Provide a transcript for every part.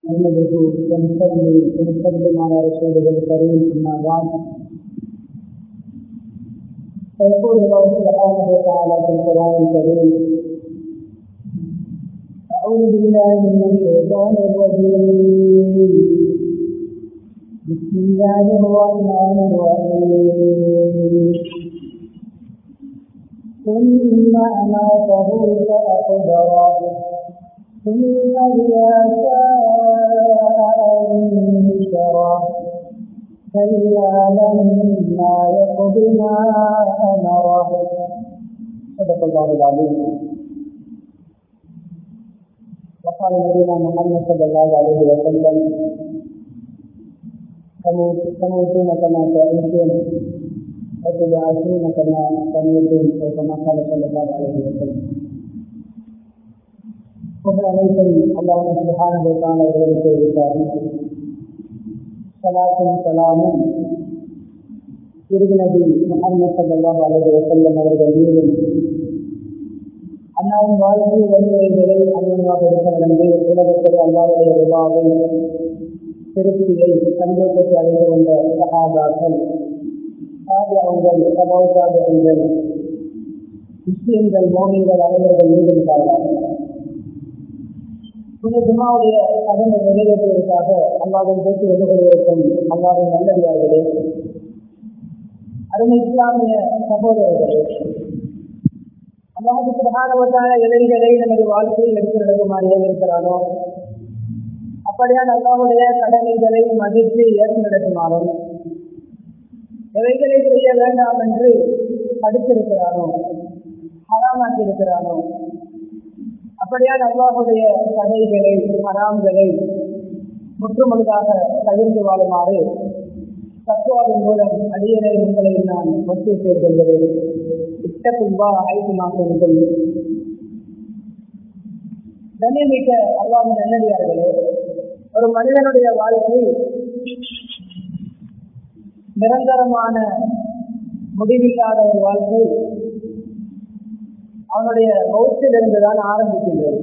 نحمده ونصلي ونسلم على رسوله الكريم اما بعد فيقول الله سبحانه وتعالى في القران الكريم اعوذ بالله من الشيطان الرجيم بسم الله الرحمن الرحيم ثم اماته فاقبره ثم إذا شاء أنشره كلا لما يقض ما أمره صدق الله العظيم وقال نبينا محمد صلى الله عليه وسلم تموتون كما تعيشون وتبعثون كما تموتون او كما قال صلى الله عليه وسلم புகழ் அனைத்தும் அல்லாஹ் சுபஹான போட்டான அவர்களுக்கு இருக்கிறார்கள் சலாத்தும் சலாமும் இறுதி நபி முகமது சல்லாஹ் அலஹி வசல்லம் அவர்கள் மீதும் அண்ணாவின் வாழ்க்கை வழிமுறைகளை அனுமதியாக எடுத்து நடந்து உலகத்திலே அல்லாவுடைய விழாவை திருப்தியை சந்தோஷத்தை அடைந்து கொண்ட சகாபாக்கள் சாபியாவுங்கள் சபோசாபியங்கள் முஸ்லிம்கள் மோமின்கள் அனைவர்கள் மீது உண்டாகிறார்கள் புனித ஜுமாவுடைய கடமை நிறைவேற்றுவதற்காக அல்லாவின் பேச்சு வந்து கொண்டிருக்கும் அல்லாவின் நல்லடியார்களே அருமை இஸ்லாமிய சகோதரர்களே அல்லாஹு பிரகாரவத்தான எதிரிகளை நமது வாழ்க்கையில் எடுத்து நடக்குமாறு ஏவிருக்கிறானோ அப்படியான அல்லாவுடைய கடமைகளை மதித்து ஏற்று நடக்குமாறும் எவைகளை செய்ய வேண்டாம் என்று தடுத்திருக்கிறானோ ஹராமாக்கி இருக்கிறானோ அப்படியான அல்லாஹுடைய தடைகளை ஹராம்களை முற்றுமுழுதாக தவிர்த்து வாழுமாறு தத்துவாவின் மூலம் அடியனை உங்களை நான் ஒத்தி செய்து கொள்கிறேன் இட்டப்புல்வா ஐந்து மாசம் கண்ணியமிக்க அல்லாவின் நல்லடியார்களே ஒரு மனிதனுடைய வாழ்க்கை நிரந்தரமான முடிவில்லாத ஒரு வாழ்க்கை அவனுடைய மௌத்திலிருந்து தான் ஆரம்பிக்கின்றது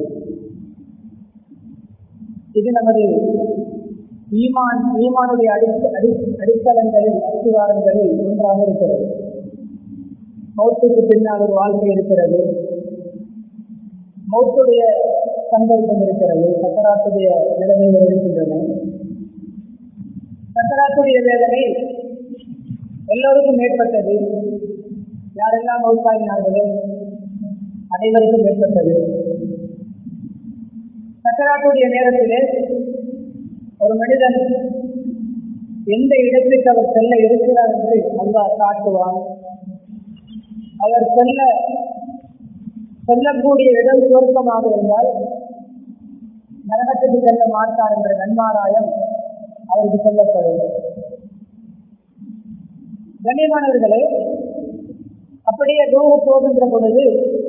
இது நமது ஈமான் ஈமானுடைய அடி அடி அடித்தளங்களில் அஸ்திவாரங்களில் ஒன்றாக இருக்கிறது மௌத்துக்கு பின்னால் ஒரு வாழ்க்கை இருக்கிறது மௌத்துடைய சந்தர்ப்பம் இருக்கிறது சக்கராத்துடைய நிலைமைகள் இருக்கின்றன சக்கராத்துடைய வேதனை எல்லோருக்கும் ஏற்பட்டது யாரெல்லாம் மௌத்தாகினார்களோ அனைவருக்கும் ஏற்பட்டது சக்கராத்துடைய நேரத்திலே ஒரு மனிதன் எந்த இடத்துக்கு அவர் செல்ல இருக்கிறார் என்று அல்லாஹ் காட்டுவான் அவர் செல்ல செல்லக்கூடிய இடம் சுருக்கமாக இருந்தால் நரகத்துக்கு செல்ல மாட்டார் என்ற நன்மாராயம் அவருக்கு சொல்லப்படும் கண்ணியமானவர்களே அப்படியே ரூபு போகின்ற பொழுது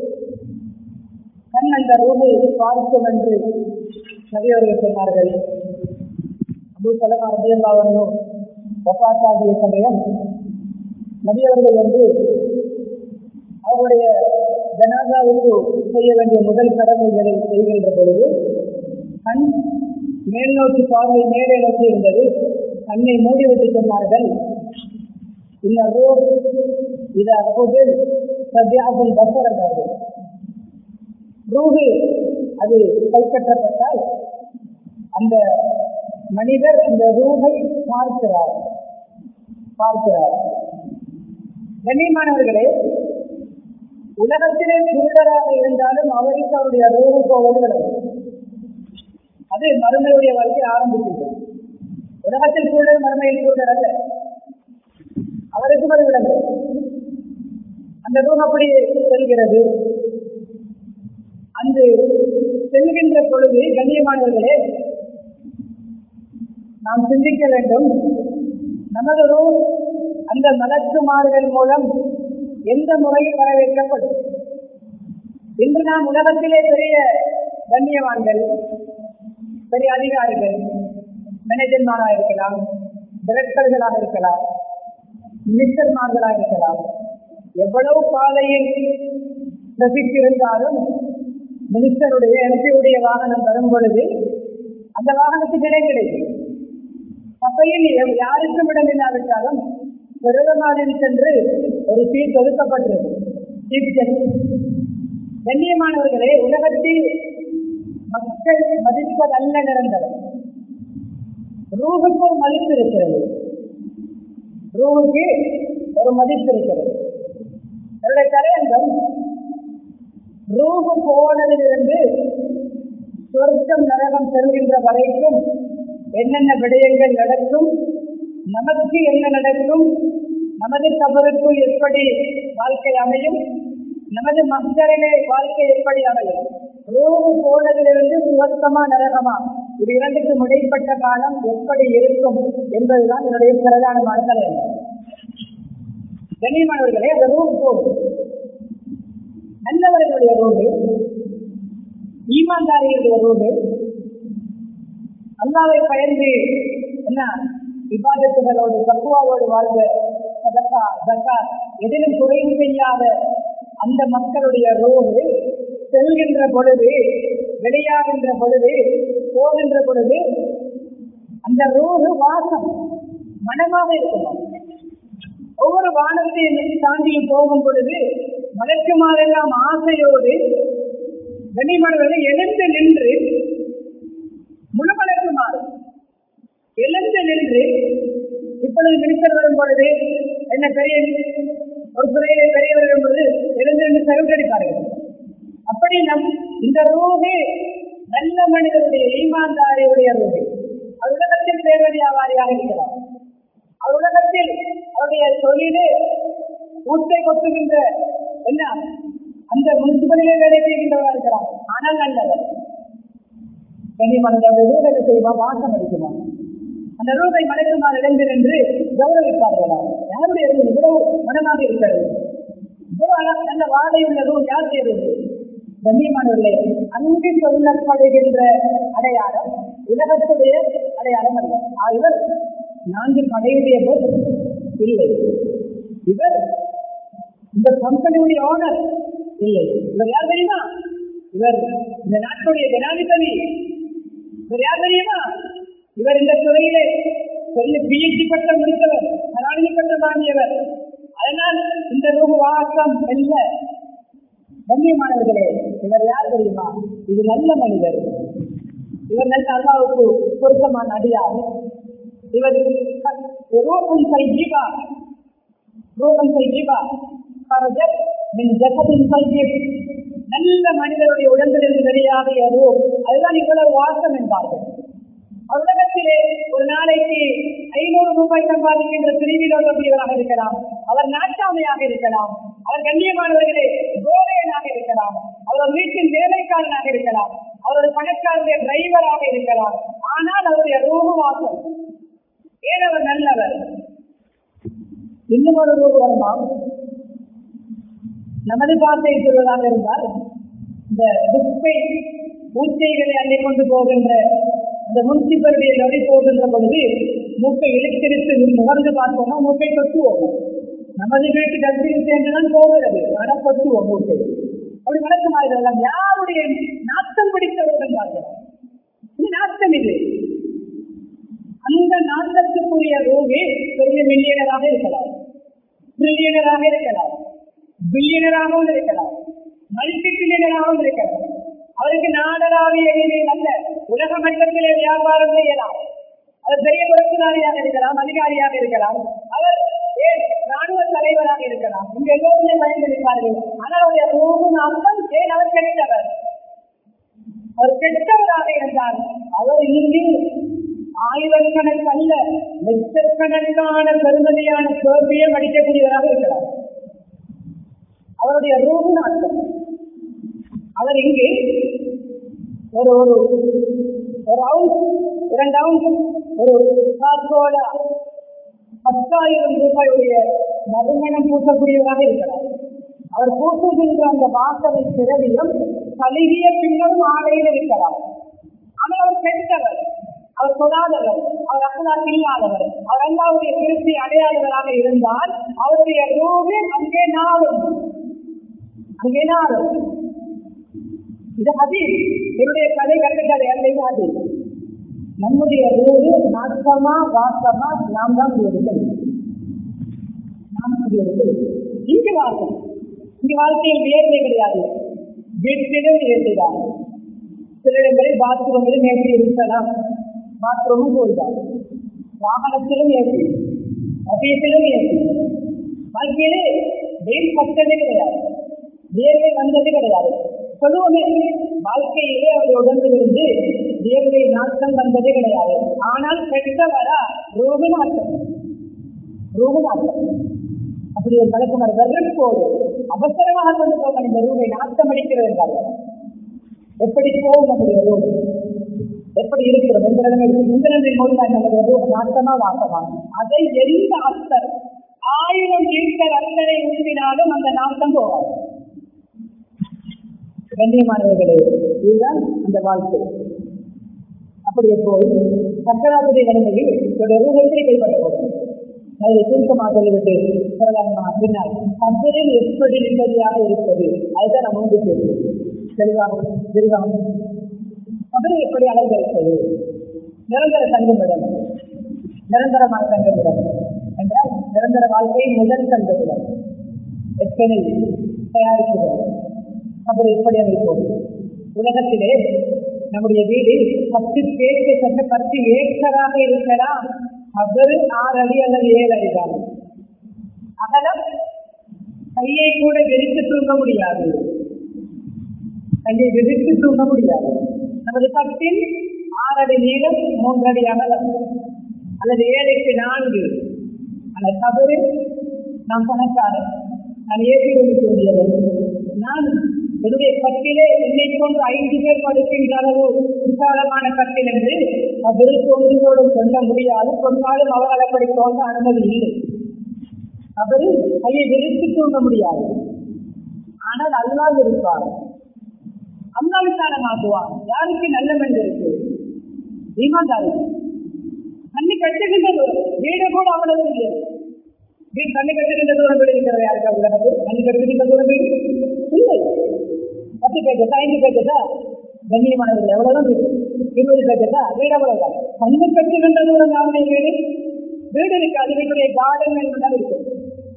கண் அந்த ரூபை பார்க்கும் என்று நபியவர்கள் சொன்னார்கள் அபு சலமா ரபியல்லாவனும் ஒப்பாசாகிய சமயம் நபியவர்கள் வந்து அவருடைய ஜனாதாவுக்கு செய்ய வேண்டிய முதல் கடமைகளை செய்கின்ற பொழுது கண் மேல் நோக்கி பார்வை மேலே நோக்கி இருந்தது கண்ணை மூடிவிட்டு சொன்னார்கள் இந்த ரூ இது அப்போது சத்யாகுல் பசர் என்றார்கள் ரூஹு அது கைப்பற்றப்பட்டால் அந்த மனிதர் அந்த ரூஹை பார்க்கிறார் பார்க்கிறார் கண்ணியமானவர்களே உலகத்திலே குருடராக இருந்தாலும் அவருக்கு அவருடைய ரூஹு போவது விலகு அது மறுமையுடைய வாழ்க்கை ஆரம்பிக்கின்றது உலகத்தில் குருடர் மறுமையில் குருடர் அல்ல அவருக்கும் அது விலங்கு அந்த ரூம் அப்படி செல்கிறது அந்த செல்கின்ற பொழுது கண்ணியமானவர்களே நாம் சிந்திக்க வேண்டும் நமது ரூம் அந்த மலக்குமார்கள் மூலம் எந்த முறையில் வரவேற்கப்படும் இன்று நாம் உலகத்திலே பெரிய கண்ணியவான்கள் பெரிய அதிகாரிகள் மேனேஜர்மாராக இருக்கலாம் டிரெக்டர்களாக இருக்கலாம் மினிஸ்டர்மார்களாக இருக்கலாம் எவ்வளவு பாதையில் ட்ரெபிக் இருந்தாலும் மினிஸ்டருடைய எம்பியுடைய வாகனம் வரும் பொழுது அந்த வாகனத்துக்கு இடம் கிடைக்கும் சபையில் எவ்- யாருக்கும் இடம் இல்லாவிட்டாலும் பிரதமாதிரி சென்று ஒரு சீட் ஒதுக்கப்பட்டிருக்கு சீஃப் ஜஸ்டிஸ் கண்ணியமானவர்களே உலகத்தில் மக்கள் மதிப்பதல்ல நிரந்தரம் ரூஹுக்கு ஒரு மதிப்பு இருக்கிறது ரூஹுக்கு ஒரு மதிப்பு இருக்கிறது என்னுடைய தலையங்கம் ரூஹு போனதிலிருந்து சொர்க்கம் நரகம் செல்கின்ற வரைக்கும் என்னென்ன விடயங்கள் நடக்கும் நமக்கு என்ன நடக்கும் நமது கபருக்குள் எப்படி வாழ்க்கை அமையும் நமது மக்களிலே வாழ்க்கை எப்படி அமையும் ரூபு போனதிலிருந்து சுவர்க்கமா நரகமா இது இரண்டுக்கும் இடைப்பட்ட காலம் எப்படி இருக்கும் என்பதுதான் என்னுடைய பிரதானமான தலைவர் கண்ணியமானவர்களே அந்த ரூபு போகும் நல்லவர்களுடைய ரூபு ஈமான்தாரிகளுடைய ரூபு அல்லாவை பயந்து என்ன இபாதத்துகளோடு தக்குவாவோடு வாழ்ந்த சதக்கா ஜக்கா எதிலும் குறைவு செய்யாத அந்த மக்களுடைய ரோடு செல்கின்ற பொழுது வெளியாகின்ற பொழுது போகின்ற பொழுது அந்த ரோடு வாசம் மனமாக இருக்குமா ஒவ்வொரு வானத்தையும் தாண்டியும் போகும் பொழுது மலக்குமாரெல்லாம் ஆசையோடு கனிமணவர்கள் எழுந்து நின்று முழுமலக்குமாறு எழுந்து நின்று இப்பொழுது மினிஸ்டர் வரும் பொழுது என்ன பெரிய ஒரு துறையிலே பெரியவர் வரும் பொழுது எழுந்து நின்று சருக்கடிப்பார்கள் அப்படி நம் இந்த ரூபே நல்ல மனிதருடைய ஈமான்தாரியுடைய ரூபே அவர் உலகத்தில் பேர் வியாபாரியாக இருக்கிறார் அவர் உலகத்தில் அவருடைய தொழிலே ஊட்டை கொத்துகின்ற என்ன அந்த முனிசிபலிலே வேலை செய்கின்றவராக இருக்கிறார் ஆனால் நல்லவர் கண்ணியமானது அந்த ரூபை செய்வான் வாசம் அடிக்குமா அந்த ரூபை மலைக்குமாறு இழந்து நின்று கௌரவிப்பார்களா யாருடைய ரூ இவ்வளவு மனமாக இருக்கிறது இவ்வளவு அழ- நல்ல வாடை உள்ள ரூ யார் செய்வது கண்ணியமானவர்களே அங்கு சொல்லப்படுகின்ற அடையாளம் உலகத்துடைய அடையாளம் அல்ல ஆ, இவர் நான்கு படையுடைய போல் இல்லை இவர் இந்த கம்பெனியுடைய ஓனர் இல்லை இவர் யார் தெரியுமா இவர் இந்த நாட்டுடைய ஜனாதிபதி இவர் யார் தெரியுமா இவர் இந்த துறையிலே பெரிய பிஎச்டி பட்டம் முடித்தவர் கலாநிதி பட்டம் வாங்கியவர் அதனால் இந்த ரூபு வாசம் இல்ல கண்ணியமானவர்களே இவர் யார் தெரியுமா இது நல்ல மனிதர் இவர் நல்ல அல்லாவுக்கு பொருத்தமான அடியார் இவர் ரூபம் சைஜீவா ரூபம் சைஜீவா خرجت من جسد طيب நல்ல மனிதருடைய உடம்பிலிருந்து வெளியாகிய ரூப் அதுதான் இவ்வளவு வாசம் என்பார்கள் உலகத்திலே ஒரு நாளைக்கு ஐநூறு ரூபாய் சம்பாதிக்கின்ற பிரிவில் உள்ளவராக இருக்கலாம் அவர் நாட்டாமையாக இருக்கலாம் அவர் கண்ணியமானவர்களே கோரையனாக இருக்கலாம் அவர் ஒரு வீட்டின் வேலைக்காரனாக இருக்கலாம் அவர் ஒரு பணக்காரருடைய டிரைவராக இருக்கலாம் ஆனால் அவருடைய ரூபு வாசம் ஏன் அவர் நல்லவர் இன்னும் ஒரு ரூபு வருமா நமது பாசையை சொல்வதாக இருந்தால் இந்த குப்பை பூச்சைகளை அள்ளி கொண்டு போகின்ற அந்த முன்சிபருடைய நொடி போகின்ற பொழுது மூக்கை இழுத்தெடுத்து முகர்ந்து பார்த்தோம்னா மூக்கை கொத்துவோம் நமது வீட்டு டஸ்பின் சேர்ந்துதான் போகிறது ஆனால் கொத்துவோம் மூக்கை அப்படி நடக்குமாறுகள் யாருடைய நாட்டம் பிடித்தவர்கள் பார்க்கிறோம் இது நாட்டம் இது அந்த நாட்டத்துக்குரிய ரூபி பெரிய மில்லியனராக இருக்கலாம் ட்ரில்லியனராக இருக்கலாம் பில்லியனராகவும் இருக்கலாம் மல்டி பில்லியனராகவும் இருக்கலாம் அவருக்கு நாடளாவிய ரீதியில் அல்ல உலக மட்டத்திலே வியாபாரம் செய்யலாம் அவர் பெரிய புரட்சிதாரியாக இருக்கலாம் அதிகாரியாக இருக்கலாம் அவர் ஏன் ராணுவ தலைவராக இருக்கலாம் இங்க எல்லோருமே பயன்படுத்தார்கள் ஆனால் அவருடைய ரூபு நாட்டம் ஏன் அவர் கெட்டவர் அவர் கெட்டவராக இருந்தால் அவர் இங்கு ஆயிரக்கணக்கு அல்ல லட்சக்கணக்கான பெருமதியான பேர்பியை அடிக்கக்கூடியவராக இருக்கிறார் அவருடைய ரூபு நாட்டம் அவர் இங்கே ஒரு ஒரு ஒரு அவுன்ஸ் இரண்டு அவுன்ஸ் ஒரு காசோட பத்தாயிரம் ரூபாயுடைய நறுமணம் பூசக்கூடியவராக இருக்கிறார் அவர் பூசுகின்ற அந்த வாசனை திரவியம் கழுகிய பின்னரும் ஆடையில் இருக்கிறார் ஆனால் அவர் கெட்டவர் அவர் தொடாதவர் அவர் அசலாக்கு இல்லாதவர் அவர் அல்லாவுடைய திருப்தி அடையாதவராக இருந்தால் அவருடைய ரூபு அங்கே நாளும் அங்கே நாளும் இது ஹதீஸ் என்னுடைய கதை கட்டுக்கதை அல்ல இது ஹதீஸ் நம்முடைய ரூடு நாசமா வாசமா நாம் தான் முடிவெடுக்க நாம் முடிவெடுக்க இங்கு வாழ்க்கை இங்கு வாழ்க்கையில் வேர்வை கிடையாது வீட்டிலும் வேர்வைதான் சில இடங்களில் பாத்ரூமிலும் ஏற்றி இருக்கலாம் பாத்ரூமும் போய்தான் வாகனத்திலும் ஏற்றி ஆபீஸிலும் ஏற்றி வாழ்க்கையிலே வெயில் பட்டதே கிடையாது வேர்வை வந்தது கிடையாது சொல்லுவோமே வாழ்க்கையிலே அவருடைய உடம்பிலிருந்து வேர்வை நாட்டம் வந்ததே கிடையாது ஆனால் பெற்றவரா ரூபு நாட்டம் ரூபு நாட்டம் அப்படி ஒரு பழக்கம் வெறுப்போடு அவசரமாக கொண்டு போக இந்த ரூபை நாட்டம் அடிக்கிறது என்றார்கள் எப்படி போகும் நம்முடைய ரூபு எப்படி இருக்கிறோம் எந்த நிலைமை இந்த நிலைமை மூலம் நம்முடைய ரூபு நாட்டமா வாசமா அதை எரிந்த அஸ்தர் ஆயிரம் லிட்டர் அத்தனை ஊதினாலும் அந்த நாட்டம் போகாது கண்ணியமானவர்களே இதுதான் அந்த வாழ்க்கை அப்படியே போய் சக்கராத்துடைய நிலைமையில் தொடர்பு எப்படி கைப்பற்றப்படும் அதை சுருக்கமாக சொல்லிவிட்டு சொல்லலாமா பின்னால் கம்பெனியில் எப்படி நிம்மதியாக இருப்பது அதுதான் நம்ம வந்து பேசுவோம் தெளிவாக விரிவாக கபரை எப்படி அலங்கரிப்பது நிரந்தர தங்குமிடம் நிரந்தரமான தங்குமிடம் என்றால் நிரந்தர வாழ்க்கை முதல் தங்குமிடம் எத்தனை தயாரிப்புகள் கபரை எப்படி அமைப்போம் உலகத்திலே நம்முடைய வீடு பத்து பேருக்கு சட்ட பத்து ஏக்கராக இருக்கலாம் அவர் ஆறு அடி அல்லது ஏழு அடிதான் அகலம் கையை கூட வெறித்து தூங்க முடியாது கையை வெறித்து தூங்க முடியாது நமது கட்டில் ஆறு அடி நீளம் மூன்று அடி அகலம் அல்லது ஏழைக்கு நான்கு அந்த தவறு நாம் பணக்காரர் நான் ஏற்றி தூண்டியவர் நான் என்னுடைய கட்டிலே என்னை போன்று ஐந்து பேர் படுக்கின்ற அளவு விசாலமான கட்டில் என்று அதில் தோன்றுவோடு சொல்ல முடியாது சொன்னாலும் அவர்கள் அப்படி தோன்ற அனுமதி இல்லை அவர் கையை விரித்து தூங்க முடியாது ஆனால் அல்லாது இருப்பார் அல்லாவிசாரமாக்குவார் யாருக்கு நல்ல மனிதர் இருக்கு ஈமான்தாரி கண்ணு கட்டுகின்ற தூரம் வீடு கூட அவ்வளவு இல்லை வீடு கண்ணு கட்டுகின்ற தூரம் வீடு இருக்கிறது யாருக்கா உலகத்தில் கண்ணு கட்டுகின்ற தூரம் வீடு இல்லை பத்து பேக்கெட்டா ஐந்து பேக்கெட்டா கண்ணியமானவர்கள் எவ்வளவுதான் வீடு இருபது பேக்கெட்டா வீடு அவ்வளவுதான் கண்ணு கட்டுகின்ற தூரம் யாருடைய வீடு வீடு இருக்காது வீட்டுடைய கார்டன் என்பதால் இருக்கும்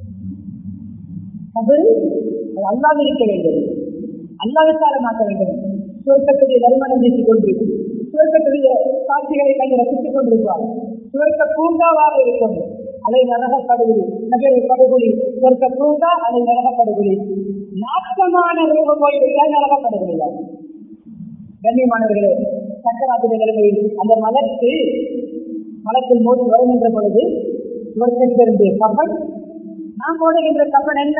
அது அது அல்லாது இருக்க வேண்டும் அல்லாவிசாரமாக்க வேண்டும் சுவர்க்கத்துடைய நறுமணம் வீசிக் கொண்டு சுவர்க்கத்துடைய காட்சிகளை கண்டு ரசித்துக் கொண்டிருப்பார் சுவர்க்க பூங்காவாக இருக்கும் அலை நரகப்படுகொலி நகர் படுகொலி சொர்க்க பூங்கா அலை நரகப்படுகொலி நாட்டமான ரூபம் போய்விட்டால் நரகப்படுகொலி கண்ணியமானவர்களே சக்கராத்திர நிலைமையில் அந்த மலர்க்கு மலத்தில் மோதி வருகின்ற பொழுது சுவர்க்கத்திலிருந்து கப்பன் நாம் போடுகின்ற கப்பன் என்ன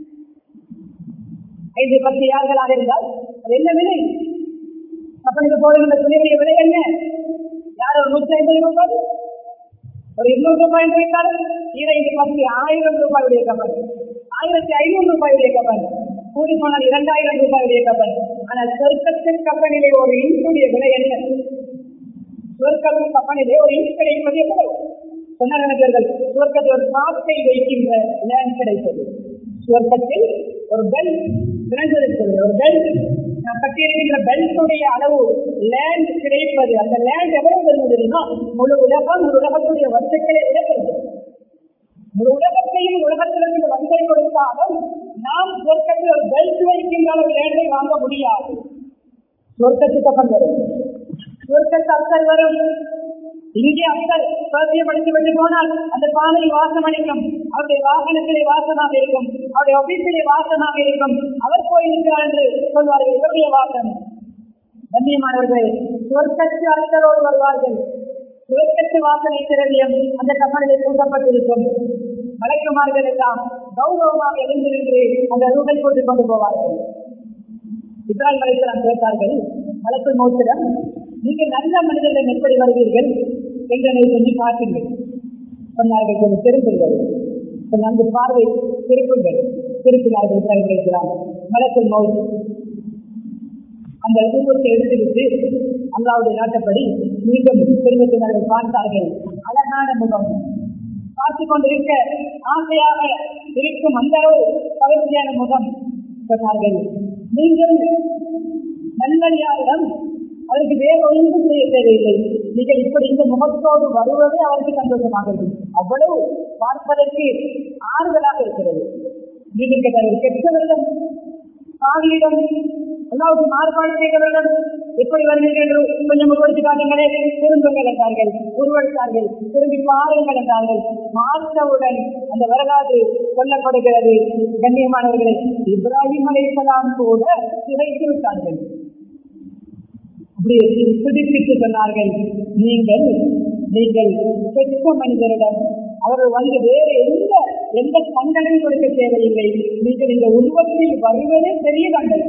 ஐந்து பத்து யார்களாக இருந்தால் அது என்ன விலை கப்பனுக்கு போடுகின்ற துணிவுடைய விலை என்ன யார் ஒரு நூற்றி ஐம்பது ரூபாய் ஒரு இருநூறு ரூபாய் என்று வைத்தால் இரண்டு பத்து ஆயிரம் ரூபாயுடைய கப்பல் ஆயிரத்தி ஐநூறு ரூபாயுடைய கப்பல் கூடி போனால் இரண்டாயிரம் ரூபாயுடைய கப்பல் ஆனால் சொர்க்கத்தின் கப்பலிலே ஒரு இன்சுடைய விலை என்ன சொர்க்கத்தின் கப்பலிலே ஒரு இன்ச் கிடைப்பது எவ்வளவு சொன்னார்கள் சுவர்க்கத்தில் ஒரு காற்றை வைக்கின்ற லேண்ட் கிடைப்பது சுவர்க்கத்தில் ஒரு பெல் திறந்திருக்கிறது ஒரு பெல் நான் கட்டியிருக்கின்ற பெல்ட்டுடைய அளவு லேண்ட் கிடைப்பது அந்த லேண்ட் எவ்வளவு வருவது தெரியுமா முழு உலகம் ஒரு உலகத்துடைய வர்த்தக்களை விடக்கிறது முழு உலகத்தையும் உலகத்திலிருந்து வந்தை கொடுத்தாலும் நாம் சொர்க்கத்தில் ஒரு பெல்ட் வைக்கின்ற அளவு லேண்டை வாங்க முடியாது சொர்க்கத்துக்கு அப்புறம் வரும் சொர்க்கத்து அசல் வரும் இங்கே அசல் சாத்தியப்படுத்தி விட்டு போனால் அந்த பாதை வாசம் அளிக்கும் அவருடைய வாகனத்திலே வாசமாக இருக்கும் அவருடைய ஆபீஸிலே வாசமாக இருக்கும் அவர் போயிருக்கிறார் என்று சொல்வார்கள் இவருடைய வாசம் கண்ணியமானவர்களே சொர்க்கத்து அசலோடு வருவார்கள் சுவர்க்கத்து வாசனை திரவியம் அந்த கப்பலில் பூசப்பட்டிருக்கும் வழக்குமார்கள் எல்லாம் கௌரவமாக எழுந்திருந்து அந்த ரூபை கொண்டு கொண்டு போவார்கள் இப்ராஹிம் அலைக்கலாம் கேட்டார்கள் வழக்கு மோசிடம் நீங்கள் நல்ல மனிதர்கள் எப்படி வருவீர்கள் எங்களை கொஞ்சம் காட்டுங்கள் சொன்னார்கள் கொஞ்சம் திரும்புங்கள் கொஞ்சம் அந்த பார்வை திருப்புங்கள் திருப்பினார்கள் இப்ராஹிம் அலைக்கலாம் மலக்குள் மௌத் அந்த ரூபத்தை எடுத்துவிட்டு அல்லாவுடைய நாட்டப்படி மீண்டும் திரும்பத்தினர்கள் பார்த்தார்கள் அழகான முகம் பார்த்து கொண்டிருக்க ஆசையாக இருக்கும் அந்த அளவு கவர்ச்சியான முகம் சொன்னார்கள் நீங்கள் நல்லடியாரிடம் அதற்கு வேறு ஒன்றும் செய்ய தேவையில்லை நீங்கள் இப்படி இந்த முகத்தோடு வருவதே அவருக்கு சந்தோஷமாக இருக்கும் அவ்வளவு பார்ப்பதற்கு ஆறுதலாக இருக்கிறது நீங்கள் கேட்டார்கள் கெட்டவரிடம் பாவியிடம் அல்லாவுக்கு மாறுபாடு செய்தவரிடம் எப்படி வருவீர்கள் என்று கொஞ்சம் உருவடித்து காட்டுங்களே திரும்புங்கள் என்றார்கள் உருவெடுத்தார்கள் திரும்பி பாருங்கள் என்றார்கள் பார்த்தவுடன் அந்த வரலாறு சொல்லப்படுகிறது கண்ணியமானவர்களே இப்ராஹிம் அலைசலாம் கூட சிதைத்து விட்டார்கள் அப்படியே பிடிப்பித்து சொன்னார்கள் நீங்கள் நீங்கள் பெற்ற மனிதரிடம் அவர்கள் வந்து வேறு எந்த எந்த தண்டனையும் கொடுக்க தேவையில்லை நீங்கள் இந்த உருவத்தில் வருவதே பெரிய தண்டனை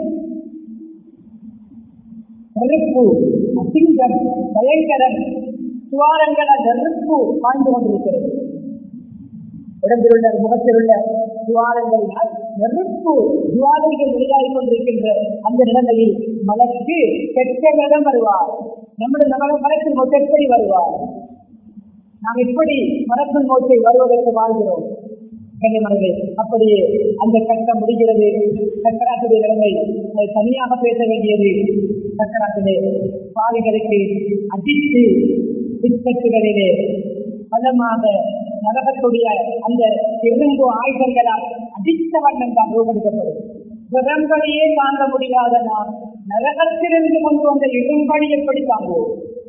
நெருப்பு அசிங்கம் பயங்கரம் சுவாரங்கள நெருப்பு பாய்ந்து கொண்டிருக்கிறது உடம்பில் உள்ள முகத்தில் உள்ள துவாரங்களினால் நெருப்பு ஜுவாலைகள் வெளியாகி கொண்டிருக்கின்ற அந்த நிலைமையில் மலக்கு கெட்டவரிடம் வருவார் நம்முடைய நம்ம மலக்கின் மொத்த எப்படி வருவார் நாம் எப்படி மரப்பின் மோச்சை வருவதற்கு வாழ்கிறோம் கண்ணியமனது அப்படியே அந்த கட்டம் முடிகிறது சக்கராத்துடைய நிலைமை அதை தனியாக பேச வேண்டியது சக்கராத்திலே பாவிகளுக்கு அடித்து பிற்பற்றுகளிலே பலமாக நரகத்துடைய அந்த இரும்பு ஆயுதங்களால் அடித்த வண்ணம் தான் ரூபெடுக்கப்படும் விரம்படியே தாங்க முடியாத நாம் நரகத்திலிருந்து கொண்டு வந்த இரும்படி எப்படி தாங்குவோம்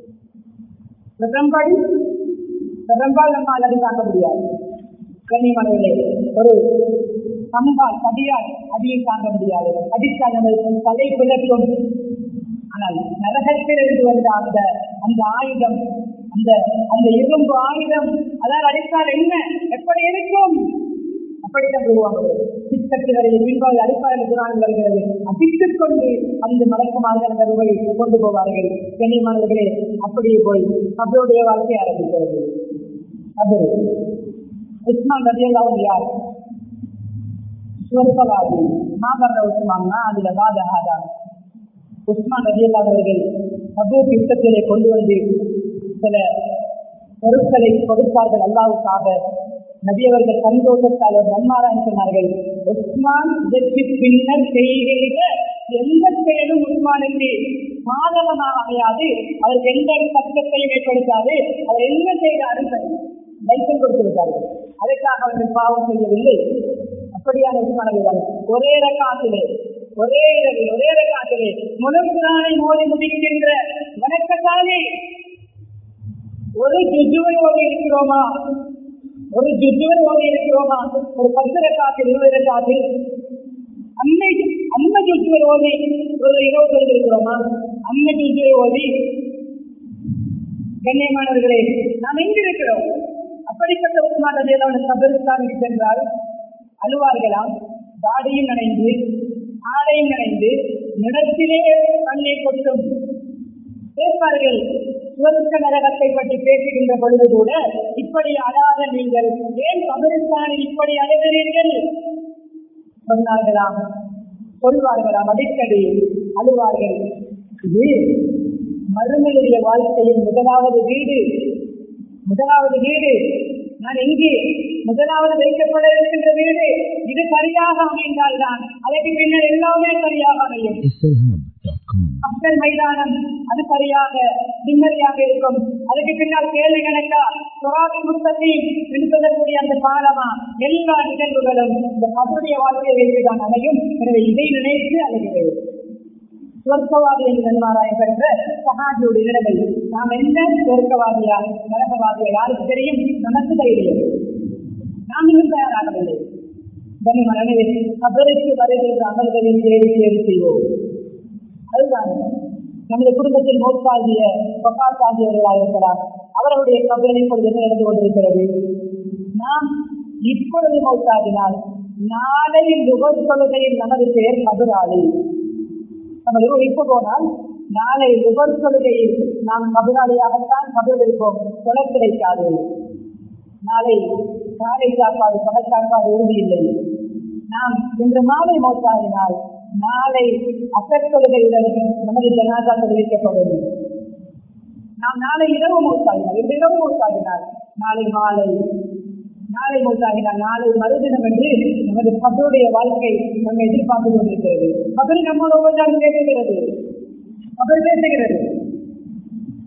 விரம்படி விரம்பால் நம்மால் அடி தாங்க முடியாது கண்ணியமானவர்களே ஒரு சம்பால் கடியால் அடியை தாங்க முடியாது அடித்தால் நமது தலை பிளக்கும் ஆனால் நரகத்திலிருந்து வந்த அந்த அந்த ஆயுதம் அந்த அந்த இரும்பு ஆயுதம் அதால் அடித்தால் என்ன எப்படி இருக்கும் அப்படித்தான் உருவாகுகிறது சித்தத்தினரை பின்பாக அடிப்பார்கள் குரான் வருகிறது அடித்துக் கொண்டு அந்த மலக்கமாக அந்த ரூபாய் கொண்டு போவார்கள் கண்ணியமானவர்களே அப்படியே போய் அவருடைய வாழ்க்கை ஆரம்பிக்கிறது அது உஸ்மான் ரதியல்லாவும் யார் சுவர்க்கவாதி மாபர்ற உஸ்மான்னா அதுல வாதகாதான் உஸ்மான் ரதியல்லாதவர்கள் அபு யுத்தத்திலே கொண்டு வந்து சில பொருட்களை கொடுத்தார்கள் அல்லாவுக்காக நபியவர்கள் சந்தோஷத்தால் ஒரு நன்மாராய் சொன்னார்கள் உஸ்மான் இதற்கு பின்னர் செய்கின்ற எந்த செயலும் உஸ்மானுக்கு சாதகமாக அமையாது அவர் எந்த கஷ்டத்தையும் ஏற்படுத்தாது அவர் என்ன செய்தாலும் சரி லைசன்ஸ் கொடுத்து விட்டார்கள் அதற்காக அவர்கள் பாவம் செய்யவில்லை அப்படியான உஸ்மானர்கள் ஒரே ரகாத்திலே ஒரே இரவில் ஒரே ரகாத்திலே முழு குரானை மோதி முடிக்கின்ற வணக்கத்தாலே ஒரு ஜுஜுவை ஓடி இருக்கிறோமா ஒரு ஜுஜுவை ஓடி இருக்கிறோமா ஒரு பத்து ரக்காத்தில் இருபது ரக்காத்தில் அன்னை அந்த ஜுஜுவை ஓடி ஒரு இரவு இருக்கிறோமா அந்த ஜுஜுவை ஓடி கண்ணியமானவர்களே நாம் எங்க இருக்கிறோம் அப்படிப்பட்ட உஸ்மான் ரஜியலான கபரிஸ்தானுக்கு சென்றால் அழுவார்களாம் தாடியும் நனைந்து ஆடையும் நனைந்து நிலத்திலே கண்ணீர் கொட்டும் கேட்பார்கள் சுவர்க்க நரகத்தை பற்றி பேசுகின்ற பொழுது கூட இப்படி அழாத நீங்கள் ஏன் கபிரிஸ்தானில் இப்படி அழுகிறீர்கள் சொன்னார்களாம் சொல்வார்களாம் அடிக்கடி அழுவார்கள் இது மறுமையுடைய வாழ்க்கையின் முதலாவது வீடு முதலாவது வீடு நான் எங்கே முதலாவது வைக்கப்பட இருக்கின்ற வீடு இது சரியாக அமைந்தால்தான் அதற்கு பின்னர் எல்லாமே சரியாக அமையும் மக்கள் மைதானம் அது சரியாக நிம்மதியாக இருக்கும் அதுக்கு பின்னால் கேள்வி கணக்கா சுராதி முத்தத்தி என்று சொல்லக்கூடிய அந்த பாலமா எல்லா நிகழ்வுகளும் இந்த கபருடைய வாழ்க்கையை வைத்துதான் அமையும் எனவே இதை நினைத்து அழுகிறேன் சொர்க்கவாதி என்று நன்மாராய பெற்ற சகாஜியுடைய நிலைமை நாம் என்ன சொர்க்கவாதியா நரகவாதியா யாருக்கு தெரியும் நமக்கு தைரியம் நாம் இன்னும் தயாராகவில்லை கனிமனே கபருக்கு வருகின்ற அமல்களில் தேடி தேடி செய்வோம் அதுதான் நமது குடும்பத்தில் மோட்பாகிய பப்பாசாகியவர்களாக இருக்கலாம் அவர்களுடைய கபரில் இப்பொழுது என்ன நடந்து கொண்டிருக்கிறது நாம் இப்பொழுது மௌத்தாகினால் நாளை நுகர் கொள்கையில் நமது பெயர் கபராளி நமது இப்ப போனால் நாளை நுகர் கொள்கையில் நாம் கபராளியாகத்தான் கபரில் இருப்போம் கொலை கிடைக்காது நாளை காலை சாப்பாடு பகல் சாப்பாடு உறுதி இல்லை நாம் இன்று மாலை மௌத்தாகினால் நாளை அசற்கொள்கையுடன் நமது ஜனாதா தெரிவிக்கப்படும் நாம் நாளை இரவு மூத்தாகினால் இன்று இரவு மூத்தாகினால் நாளை மாலை நாளை மூத்தாகினால் நாளை மறுதினம் என்று நமது கபருடைய வாழ்க்கை நம்மை எதிர்பார்த்து கொண்டிருக்கிறது கபல் நம்மோட ஒவ்வொன்றால் பேசுகிறது கபல் பேசுகிறது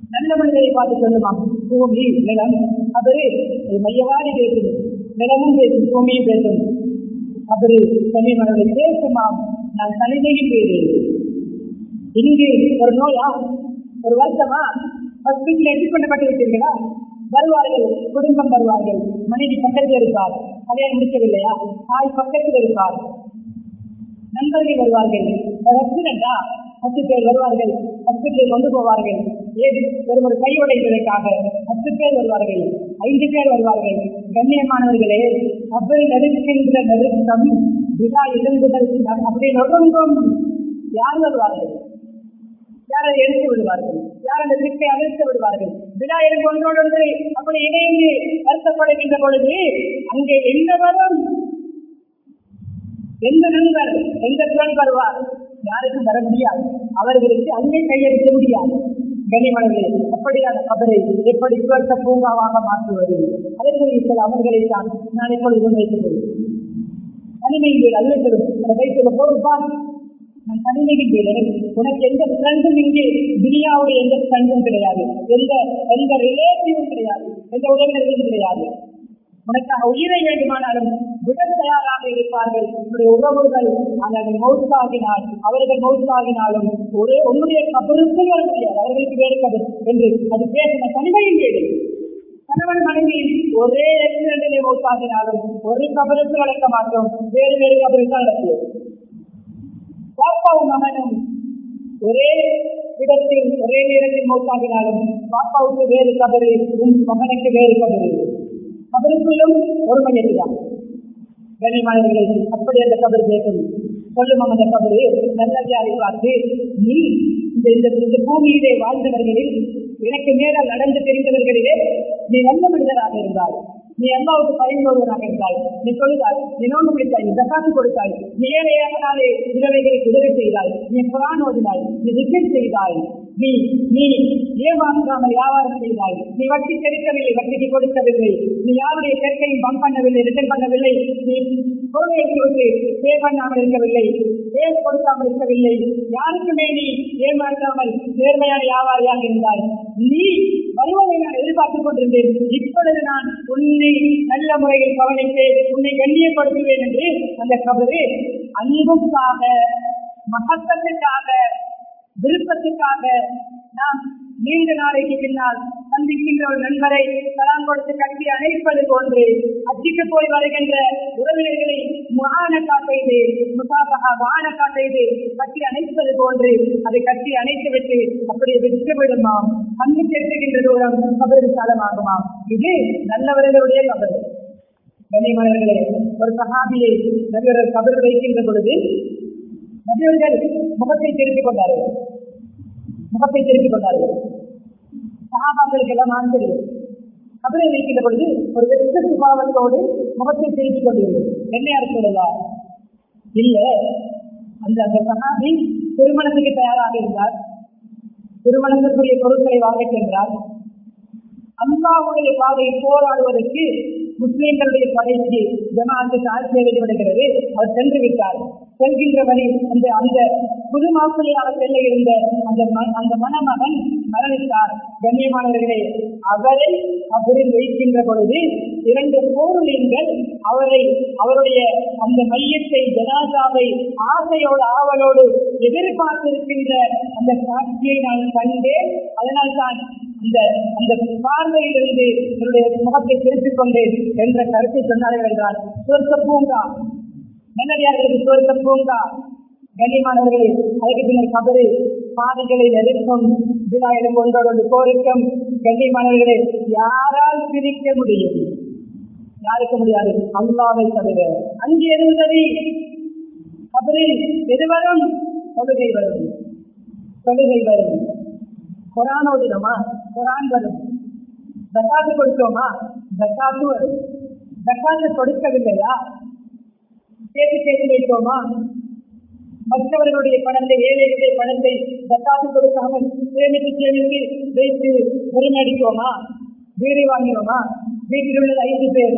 நல்ல மனிதரை பார்த்து சொல்லுமா பூமி நிலம் அவரு மையவாடி பேசுது நிலமும் பேசும் பூமியும் பேசும் அவரு கனிமனதை பேசுமாம் நான் தனிமையில் பேரு இங்கு ஒரு நோயா ஒரு வருஷமா ஹாஸ்பிட்டல் எடுத்துக்கொள்ளப்பட்டு விட்டீர்களா வருவார்கள் குடும்பம் வருவார்கள் மனைவி பக்கத்தில் இருப்பார் கல்யாணம் முடிக்கவில்லையா தாய் பக்கத்தில் இருப்பார் நண்பர்கள் வருவார்கள் ஒரு ஆக்சிடென்டா பத்து பேர் வருவார்கள் பத்து பேர் வந்து போவார்கள் ஏது ஒரு ஒரு கை உடைந்ததற்காக பத்து பேர் வருவார்கள் ஐந்து பேர் வருவார்கள் கண்ணியமானவர்களே அப்படி நெருக்கின்ற நெருக்கம் விழா எழுந்துதல் அப்படி நொறுங்கும் யார் வருவார்கள் யாரை எடுத்து விடுவார்கள் யார் அந்த திட்டை அழைத்து விடுவார்கள் விழா எனக்கு ஒன்றோடு ஒன்று அப்படி இணைந்து வருத்தப்படுகின்ற பொழுது அங்கே என்ன வரும் எந்த நண்பர் எந்த துணை வருவார் யாருக்கும் வர முடியாது அவர்களுக்கு அங்கே கையெழுத்த முடியாது கனிமணர்களே அப்படியான கபரை எப்படி சுவர்த்த பூங்காவாக மாற்றுவது அதற்குரிய சில அவர்களை தான் நான் எப்பொழுது முன்வைக்கிறேன் தனிமையின் வீடு அல்ல சொல்லும் அதை வைத்து போதுப்பா நான் தனிமையின் வீடு உனக்கு எந்த ஃப்ரெண்டும் இங்கே துனியாவுடைய எந்த ஃப்ரெண்டும் கிடையாது எந்த எந்த ரிலேட்டிவும் கிடையாது எந்த உறவினர்களும் கிடையாது உனக்காக உயிரை வேண்டுமானாலும் விட தயாராக இருப்பார்கள் உன்னுடைய உறவுகள் அல்லது மௌத்தாகினால் அவர்கள் மௌத்தாகினாலும் ஒரு உன்னுடைய கபருக்கு வர முடியாது அவர்களுக்கு வேறு கபர் என்று அது பேசின தனிமையின் வீடு கணவன் மனைவி ஒரே ஆக்சிடென்டிலே மௌத்தாகினாலும் ஒரு கபருக்கு நடக்க மாட்டோம் வேறு வேறு கபருக்கு நடக்குவோம் பாப்பாவும் மகனும் ஒரே இடத்தில் ஒரே நேரத்தில் மௌத்தாகினாலும் பாப்பாவுக்கு வேறு கபரு உன் மகனுக்கு வேறு கபரு கபருக்குள்ளும் ஒரு மையத்துதான் கனிமானவர்களை அப்படி அந்த கபர் பேசும் சொல்லும் அந்த கபரு நல்லதாரி பார்த்து நீ இந்த இந்த இந்த பூமியிலே வாழ்ந்தவர்களில் எனக்கு மேல நடந்து தெரிந்தவர்களிலே நீ நல்ல மனிதராக இருந்தாய் நீ அல்லாவுக்கு பயன்படுவதாக இருந்தாய் நீ சொல்லுதாய் நீ நோன்பு பிடித்தாய் நீ தக்காத்து கொடுத்தாய் நீ ஏழையாகனாலே விதவைகளுக்கு உதவி செய்தாய் நீ புறான் ஓதினாய் நீ திக்கெட் செய்தாய் நீ நீ ஏமாற்றாமல் வியாபாரம் செய்தாய் நீ வட்டி கெடுக்கவில்லை வட்டிக்கு கொடுக்கவில்லை நீ யாருடைய சேர்க்கையும் பம்ப் பண்ணவில்லை ரிட்டர்ன் பண்ணவில்லை நீ பொருளை விட்டு பே பண்ணாமல் இருக்கவில்லை பே கொடுக்காமல் இருக்கவில்லை யாருக்குமே நீ ஏமாற்றாமல் நேர்மையான வியாபாரியாக இருந்தாய் நீ வருவதை நான் எதிர்பார்த்துக் கொண்டிருந்தேன் இப்பொழுது நான் உன்னை நல்ல முறையில் கவனிப்பேன் உன்னை கண்ணியப்படுத்துவேன் என்று அந்த கபரு அன்புக்காக மகத்துக்காக விருப்பத்துக்காக நாம் நீண்ட நாளைக்கு பின்னால் சந்திக்கின்ற ஒரு நண்பரை தலாம் கொடுத்து கட்டி அணைப்பது போன்று அச்சிக்கு போய் வருகின்ற உறவினர்களை முகானக்கா செய்து முசாபகா வானக்கா செய்து கட்டி அணைப்பது போன்று அதை கட்டி அணைத்து விட்டு அப்படியே விட்டு விடுமாம் கண்ணு கெட்டுகின்ற தூரம் கபரு காலமாகுமாம் இது நல்லவர்களுடைய கபரு கண்ணியமானவர்களே ஒரு சகாபியை நபியர்கள் கபர் வைக்கின்ற பொழுது நபியர்கள் முகத்தை திருப்பிக் கொண்டார்கள் முகத்தை திருப்பிக் கொண்டார்கள் சகாபாக்களுக்கு எல்லாம் நான் தெரியும் கபரை வைக்கின்ற பொழுது ஒரு வெற்ற சுபாவத்தோடு முகத்தை திருப்பிக் கொண்டிருந்தது என்ன யார் சொல்லலாம் இல்ல அந்த அந்த சகாபி திருமணத்துக்கு தயாராக இருந்தார் திருமணத்திற்குரிய பொருட்களை வாங்க சென்றார் அல்லாவுடைய பாதையில் போராடுவதற்கு முஸ்லிம்களுடைய படைக்கு ஜமாத்துக்கு ஆட்சியை வெளிவிடுகிறது அவர் சென்று விட்டார் செல்கின்ற வழி அந்த அந்த புது மாப்பிள்ளையாக செல்ல இருந்த அந்த ம- அந்த மணமகன் மரணித்தார் கண்ணியமானவர்களே அவரை அவரில் வைக்கின்ற பொழுது இரண்டு போருளியங்கள் அவரை அவருடைய அந்த மையத்தை ஜனாதாவை ஆசையோடு ஆவலோடு எதிர்பார்த்திருக்கின்ற அந்த காட்சியை நான் கண்டேன் அதனால் தான் அந்த அந்த பார்வையிலிருந்து என்னுடைய முகத்தை திருப்பிக் கொண்டேன் என்ற கருத்தை சொன்னார்கள் என்றால் சுவர்க்க பூங்கா நல்லடியார்களுக்கு சுவர்க்க பூங்கா கண்ணியமானவர்களே அதுக்கு பின்னர் கபரு பாதைகளை நெருக்கும் விழாயிடம் ஒன்றோடு கோருக்கம் கண்ணியமானவர்களே யாரால் பிரிக்க முடியும் யாருக்கு முடியாது அல்லாவை தவிர அங்கு எது உதவி கபரில் எது வரும் தொழுகை வரும் தொழுகை வரும் குரான் ஓதினோமா குரான் வரும் ஜக்காத்து கொடுத்தோமா ஜக்காத்து வரும் ஜக்காத்து கொடுக்கவில்லையா சேர்த்து சேர்த்து வைத்தோமா மற்றவர்களுடைய பணத்தை ஏழைகளுடைய பணத்தை ஜக்காத்து கொடுக்காமல் சேமித்து சேமித்து வைத்து பெருமடித்தோமா வீடு வாங்கினோமா வீட்டில் உள்ளது ஐந்து பேர்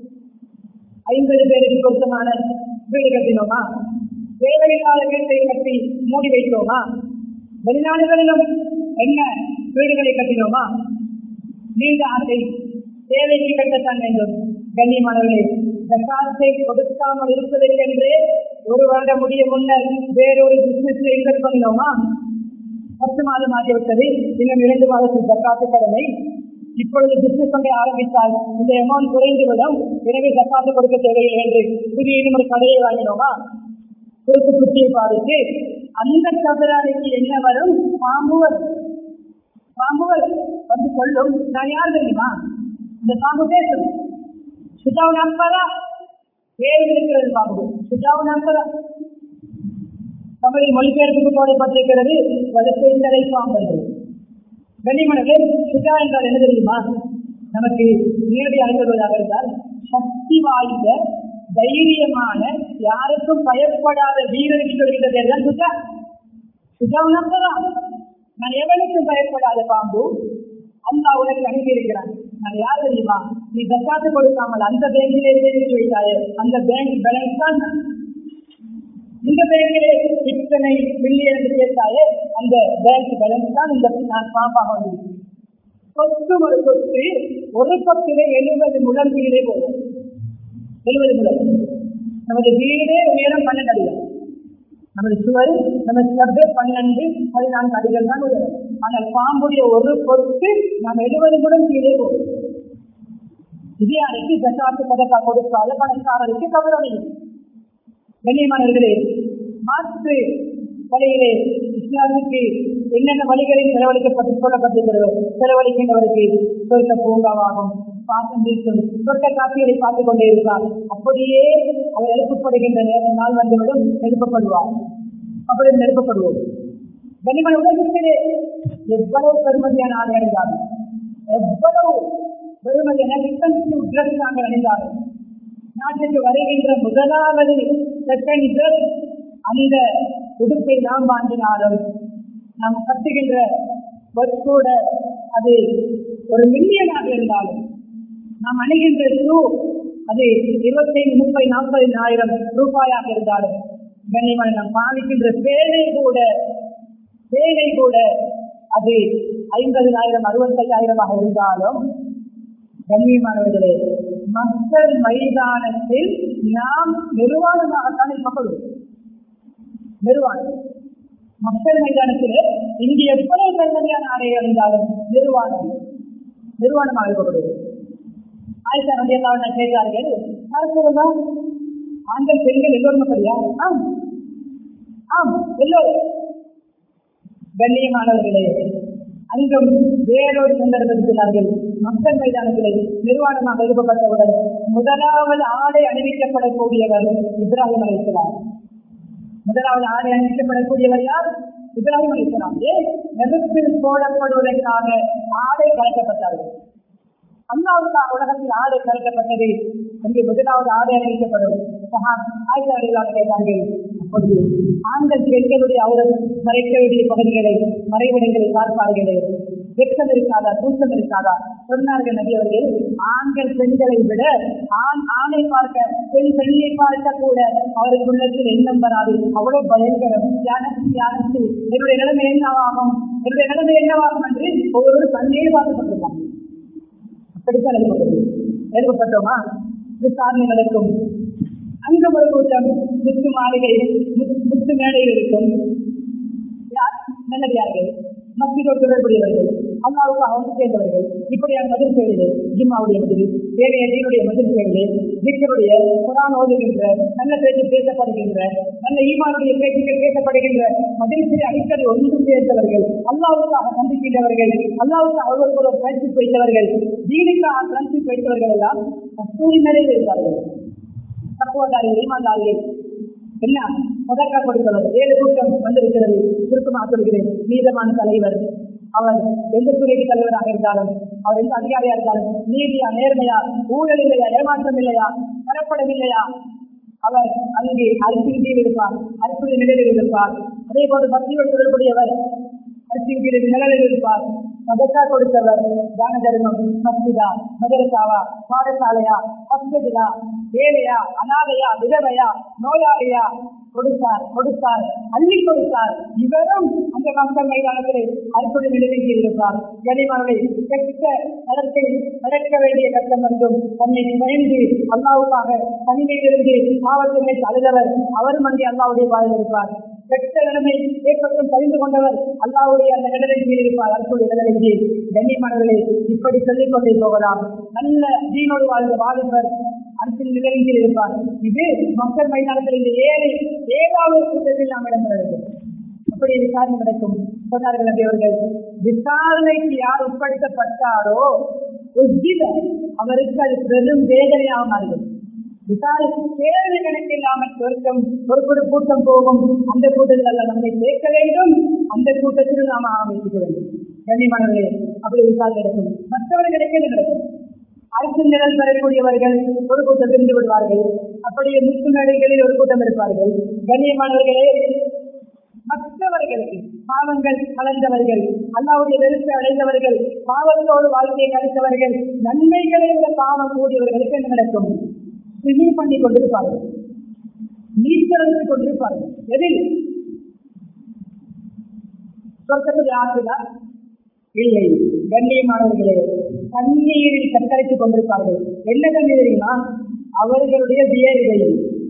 ஐம்பது பேருக்கு பொருத்தமான வீடு கட்டினோமா தேவையில்லாத வீட்டை கட்டி மூடி வைத்தோமா வெளிநாடுகளிலும் என்ன வீடுகளை கட்டினோமா நீண்ட ஆசை தேவைக்கு கட்டத்தான் வேண்டும் கண்ணியமானவர்களே ஜக்காத்தை கொடுக்காமல் இருப்பதற்கென்றே ஒரு வருடம் முடிய முன்னர் வேறொரு பிசினஸ்ல இன்வெஸ்ட் பண்ணினோமா பத்து மாதம் ஆகிவிட்டது இன்னும் இரண்டு மாதத்தில் ஜக்காத்து கடனை இப்பொழுது பிசினஸ் பண்ண ஆரம்பித்தால் இந்த அமௌண்ட் குறைந்துவிடும் எனவே ஜக்காத்து கொடுக்க தேவையில்லை என்று புதிய இன்னும் ஒரு கடையை வாங்கினோமா குறுக்கு புத்தியை பாதித்து அந்த கபராளிக்கு என்ன வரும் பாம்பு வரும் பாம்பு வரும் வந்து சொல்லும் நான் யார் தெரியுமா இந்த பாம்பு பேசும் சுஜாவு நம்பரா பேர் இருக்கிறது பாம்பு சுஜாவு நம்பரா தமிழில் மொழிபெயர்ப்புக்கு போடப்பட்டிருக்கிறது வரிசை தலை பாம்பர்கள் கனிமனவே சுஜா என்றால் என்ன தெரியுமா நமக்கு நேரடியாக சொல்வதாக இருந்தால் சக்தி வாய்ந்த தைரியமான யாருக்கும் பயப்படாத வீரருக்கு சொல்கின்ற பேர் தான் சுஜா சுஜா நம்பலாம் நான் எவனுக்கும் பயப்படாத பாம்பு அல்லா உனக்கு அனுப்பியிருக்கிறான் நான் யார் தெரியுமா நீ தக்காத்து கொடுக்காமல் அந்த பேங்கிலே சேமித்து வைத்தாயே அந்த பேங்க் பேலன்ஸ் தான் நான். இந்த பேங்கிலே இத்தனை மில்லியன் என்று சேர்த்தாயே அந்த பேங்க் பேலன்ஸ் தான் இந்த நான் பாம்பாக வந்திருக்கிறேன் சொத்து ஒரு சொத்து ஒரு சொத்திலே எழுபது முழம் கீழே போகும் எழுபது முழம் நமது வீடே உயரம் பன்னெண்டு அடிகள் நமது சுவர் நமது சர்வே பன்னெண்டு பதினான்கு அடிகள் தான் உயரம் ஆனால் பாம்புடைய ஒரு பொறுத்து நாம் எழுபது முழம் கீழே போகும் இதையாருக்கு ஜக்காத்து பதக்கா கொடுக்காத பணக்காரருக்கு கவலையும் கண்ணியமானவர்களே மாற்று வழியிலே இஸ்லாமுக்கு என்னென்ன வழிகளில் செலவழிக்கப்பட்டு சொல்லப்பட்டிருக்கிறதோ செலவழிக்கின்றவருக்கு சொர்க்க பூங்காவாகும் பாசம் வீசும் சொர்க்க காட்சிகளை பார்த்துக் கொண்டே இருப்பார் அப்படியே அவர் எழுப்பப்படுகின்ற நேரம் நாள் வந்துவிடும் எழுப்பப்படுவார் அப்படி எழுப்பப்படுவோம் கனிமன உலகத்திலே எவ்வளவு பெருமதியான ஆடை அணிந்தாலும் எவ்வளவு பெருமதியான எக்ஸ்பென்சிவ் ட்ரெஸ் நாங்கள் அணிந்தாலும் நாட்டுக்கு வருகின்ற முதலாவது செகண்ட் ட்ரெஸ் அந்த உடுப்பை நாம் வாங்கினாலும் நாம் கட்டுகின்ற பஸ் கூட அது ஒரு மில்லியனாக இருந்தாலும் நாம் அணுகின்ற ஷூ அது இருபத்தைந்து முப்பது நாற்பது ஆயிரம் ரூபாயாக இருந்தாலும் கண்ணியமான நாம் பாவிக்கின்ற பேனை கூட பேனை கூட அது ஐம்பதினாயிரம் அறுபத்தையாயிரமாக இருந்தாலும் கண்ணியமானவர்களே மக்கள் மைதானத்தில் நாம் நிர்வாணமாகத்தான் இருப்பப்படுவோம் நிர்வாணம் மக்கள் மைதானத்திலே இங்கு எவ்வளவு பெருமதியான ஆடை அணிந்தாலும் நிர்வாணம் நிர்வாணமாக இருக்கப்படுவது ஆயிஷா நம்பி எல்லாம் கேட்டார்கள் யார் சொல்லுங்க ஆண்கள் பெண்கள் எல்லோரும் அப்படியா ஆம் ஆம் எல்லோரும் கண்ணியமானவர்களே அங்கும் வேறொரு சந்தர்ப்பத்தினார்கள் மக்கள் மைதானத்திலே நிர்வாணமாக எழுப்பப்பட்டவுடன் முதலாவது ஆடை அணிவிக்கப்படக்கூடியவர் இப்ராஹிம் அலைசலாம் முதலாவது ஆடை அணிவிக்கப்படக்கூடியவர் யார் இப்ராஹிம் அலிஸ்லாம் ஏன் நெருப்பில் போடப்படுவதற்காக ஆடை கலக்கப்பட்டார்கள் அல்லாவுக்காக உலகத்தில் ஆடை கலக்கப்பட்டது அங்கே முதலாவது ஆடை அணிவிக்கப்படும் ஆய்வாளர்களாக கேட்டார்கள் அப்பொழுது ஆண்கள் பெண்களுடைய அவர் மறைக்க வேண்டிய பகுதிகளை மறைவிடங்களை பார்ப்பார்களே வெட்கம் இருக்காதா தூக்கம் இருக்காதா சொன்னார்கள் நபி அவர்கள் ஆண்கள் பெண்களை விட ஆண் ஆணை பார்க்க பெண் பெண்ணை பார்க்க கூட அவருக்கு உள்ளத்தில் எண்ணம் வராது அவ்வளவு பயங்கரம் யானத்து யானத்து என்னுடைய நிலைமை என்னவாகும் என்னுடைய நிலைமை என்னவாகும் என்று ஒவ்வொரு தண்ணீர் பார்த்துக் கொண்டிருக்காங்க அப்படித்தான் எழுதப்பட்டது எழுதப்பட்டோமா விசாரணை நடக்கும் அங்க ஒரு கூட்டம் முத்து மாளிகை முத்- முத்து மேடையில் இருக்கும் யார் நல்லடியார்கள் மஸ்ஜிதோடு தொடர்புடையவர்கள் அல்லாவுக்கு அவங்க சேர்ந்தவர்கள் இப்படியான மதில் செயலிலே ஜிம்மாவுடைய மதில் ஏனைய தீனுடைய மதில் செயலிலே திக்கருடைய குரான் ஓதுகின்ற நல்ல பேச்சு பேசப்படுகின்ற நல்ல ஈமானுடைய பேச்சுகள் பேசப்படுகின்ற மதில்களை அடிக்கடி ஒன்று சேர்ந்தவர்கள் அல்லாவுக்காக சந்திக்கின்றவர்கள் அல்லாவுக்கு அவர்களுக்கு ஒரு ஃப்ரெண்ட்ஷிப் வைத்தவர்கள் தீனுக்காக ஃப்ரெண்ட்ஷிப் வைத்தவர்கள் எல்லாம் கஸ்தூரி நிலையில் இருப்பார்கள் தத்துவதாரிகள் ஈமான்தாரிகள் என்ன முதற்கா கொடுத்தவர் ஏழு கூட்டம் வந்திருக்கிறது சுருக்கமாக சொல்கிறேன் நீதமான தலைவர் அவர் எந்த துறைக்கு தலைவராக இருந்தாலும் அவர் எந்த அதிகாரியா இருந்தாலும் நீதியா நேர்மையா ஊழல் இல்லையா ஏமாற்றம் இல்லையா கலப்படம் இல்லையா அவர் அங்கே அரசின் கீழ் இருப்பார் அரசுடைய நிலையில் இருப்பார் அதே போன்று பக்தியோடு தொடர்புடையவர் அரசின் கீழ் நிழலில் இருப்பார் மதக்கா கொடுத்தவர் தான தர்மம் மஸ்ஜிதா மதரசாவா பாடசாலையா ஹாஸ்பிட்டலா ஏழையா அனாதையா விதவையா நோயாளியா கொடுத்தார் கொடுத்தார் அள்ளி கொடுத்தார் இவரும் அந்த மக்கள் மைதானத்தில் அற்புதம் நிறைவேற்றி இருப்பார் கனிமர்களை கெட்ட நடத்தை நடக்க வேண்டிய கட்டம் வந்தும் தன்னை பயந்து அல்லாவுக்காக தனிமையிலிருந்து பாவத்தினை அழுதவர் அவர் மண்டி அல்லாவுடைய பாதையில் இருப்பார் கெட்ட நிலைமை ஏற்பட்டும் தெரிந்து கொண்டவர் அல்லாவுடைய அந்த நிழலின் கீழ் இருப்பார் அரசுடைய நிழலின் கீழ் கண்ணியமானவர்களே இப்படி சொல்லிக் கொண்டே போகலாம் நல்ல தீனோடு வாழ்ந்த வாலிபர் அரசின் நிலையின் கீழ் இருப்பார் இது மக்கள் மைதானத்தில் இந்த ஏழை ஏழாவது கூட்டத்தில் நாம் இடம்பெற வேண்டும் அப்படி விசாரணை நடக்கும் சொன்னார்கள் நபி அவர்கள் விசாரணைக்கு யார் உட்படுத்தப்பட்டாரோ உஸ்தில அவருக்கு அது பெரும் வேதனையாக மாறுகிறது விசாரித்து கேள்வி கணக்கில்லாமல் சொர்க்கம் ஒரு ஒரு கூட்டம் போகும் அந்த கூட்டத்தில் அல்ல நம்மை சேர்க்க வேண்டும் அந்த கூட்டத்தில் நாம் ஆரம்பிக்க வேண்டும் கண்ணியமானவர்களே அப்படி விசாரணை நடக்கும் மற்றவர்களுக்கு என்ன நடக்கும் அரசு நிழல் பெறக்கூடியவர்கள் ஒரு கூட்டம் பிரிந்து விடுவார்கள் அப்படியே முத்து மேடைகளில் ஒரு கூட்டம் இருப்பார்கள் கண்ணியமானவர்களே மற்றவர்களுக்கு பாவங்கள் கலந்தவர்கள் அல்லாவுடைய வெறுப்பை அடைந்தவர்கள் பாவத்தோடு வாழ்க்கையை கழித்தவர்கள் நன்மைகளை விட பாவம் கூடியவர்களுக்கு என்ன நடக்கும் ஸ்விமிங் பண்ணி கொண்டிருப்பார்கள் நீச்சல் கொண்டிருப்பார்கள் எதில் சொர்க்கத்தில் ஆற்றுதா இல்லை கண்ணியமானவர்களே தண்ணீரில் தத்தளித்துக் கொண்டிருப்பார்கள் என்ன தண்ணீர் தெரியுமா அவர்களுடைய வியர்வை